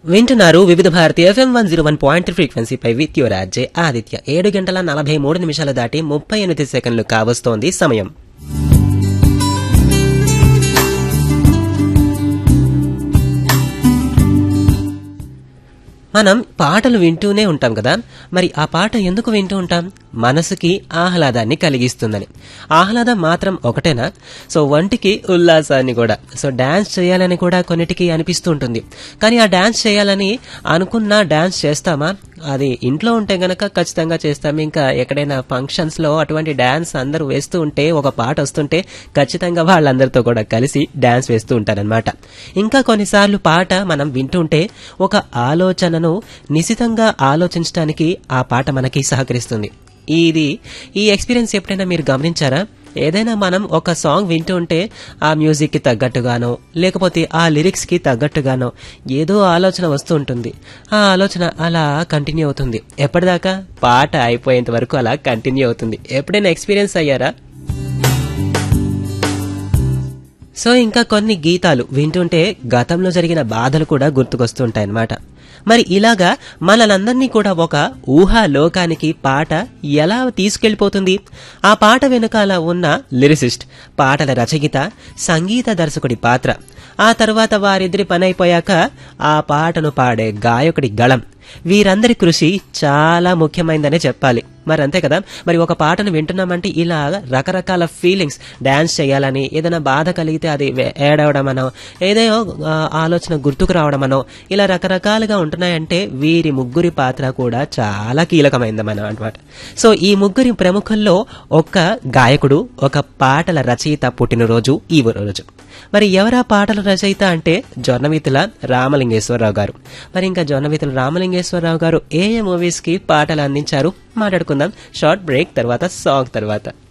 వింటున్నారు Vividh Bharati FM one zero one point ఫ్రీక్వెన్సీపై with your RJ Aditya ఏడు గంటల నలభై మూడు నిమిషాలు దాటి ముప్పై ఎనిమిది సెకండ్లు కావస్తోంది సమయం మనం పాటలు వింటూనే ఉంటాం కదా మరి ఆ పాట ఎందుకు వింటూ ఉంటాం మనసుకి ఆహ్లాదాన్ని కలిగిస్తుందని ఆహ్లాదం మాత్రం ఒకటేనా సో వంటికి ఉల్లాసాన్ని కూడా సో డాన్స్ చేయాలని కూడా కొన్నిటికి అనిపిస్తూ ఉంటుంది కానీ ఆ డాన్స్ చేయాలని అనుకున్నా డాన్స్ చేస్తామా అది ఇంట్లో ఉంటే గనక ఖచ్చితంగా చేస్తాం ఇంకా ఎక్కడైనా ఫంక్షన్స్ లో అటువంటి డాన్స్ అందరూ వేస్తూ ఉంటే ఒక పాట వస్తుంటే ఖచ్చితంగా వాళ్ళందరితో కూడా కలిసి డాన్స్ వేస్తూ ఉంటారనమాట ఇంకా కొన్నిసార్లు పాట మనం వింటుంటే ఒక ఆలోచనను నిశితంగా ఆలోచించడానికి ఆ పాట మనకి సహకరిస్తుంది ఇది ఈ ఎక్స్పీరియన్స్ ఎప్పుడైనా మీరు గమనించారా ఏదైనా మనం ఒక సాంగ్ వింటూ ఉంటే ఆ మ్యూజిక్కి తగ్గట్టుగానో లేకపోతే ఆ లిరిక్స్కి తగ్గట్టుగానో ఏదో ఆలోచన వస్తూ ఉంటుంది ఆ ఆలోచన అలా కంటిన్యూ అవుతుంది ఎప్పటిదాకా పాట అయిపోయేంత వరకు అలా కంటిన్యూ అవుతుంది ఎప్పుడైనా ఎక్స్పీరియన్స్ అయ్యారా సో ఇంకా కొన్ని గీతాలు వింటుంటే గతంలో జరిగిన బాధలు కూడా గుర్తుకొస్తుంటాయన్నమాట మరి ఇలాగా మనలందరినీ కూడా ఒక ఊహా లోకానికి పాట ఎలా తీసుకెళ్లిపోతుంది ఆ పాట వెనుకాల ఉన్న లిరిసిస్ట్ పాటల రచయిత సంగీత దర్శకుడి పాత్ర ఆ తర్వాత వారిద్దరి పని అయిపోయాక ఆ పాటను పాడే గాయకుడి గళం వీరందరి కృషి చాలా ముఖ్యమైనదనే చెప్పాలి మరి అంతే కదా మరి ఒక పాటను వింటున్నామంటే ఇలా రకరకాల ఫీలింగ్స్ డాన్స్ చేయాలని ఏదైనా బాధ కలిగితే అది వే- ఏడవడమనో ఏదో ఆ, ఆలోచన గుర్తుకు రావడమనో ఇలా రకరకాలుగా ఉంటున్నాయంటే వీరి ముగ్గురి పాత్ర కూడా చాలా కీలకమైందమన అనమాట సో ఈ ముగ్గురి ప్రముఖుల్లో ఒక గాయకుడు ఒక పాటల రచయిత పుట్టినరోజు ఈ రోజు మరి ఎవరా పాటల రచయిత అంటే జొన్నవితుల రామలింగేశ్వరరావు గారు మరి ఇంకా జొన్నవితుల రామలింగేశ్వరరావు గారు ఏ ఏ మూవీస్ కి పాటలు అందించారు మాట్లాడుకుందాం షార్ట్ బ్రేక్ తర్వాత సాంగ్ తర్వాత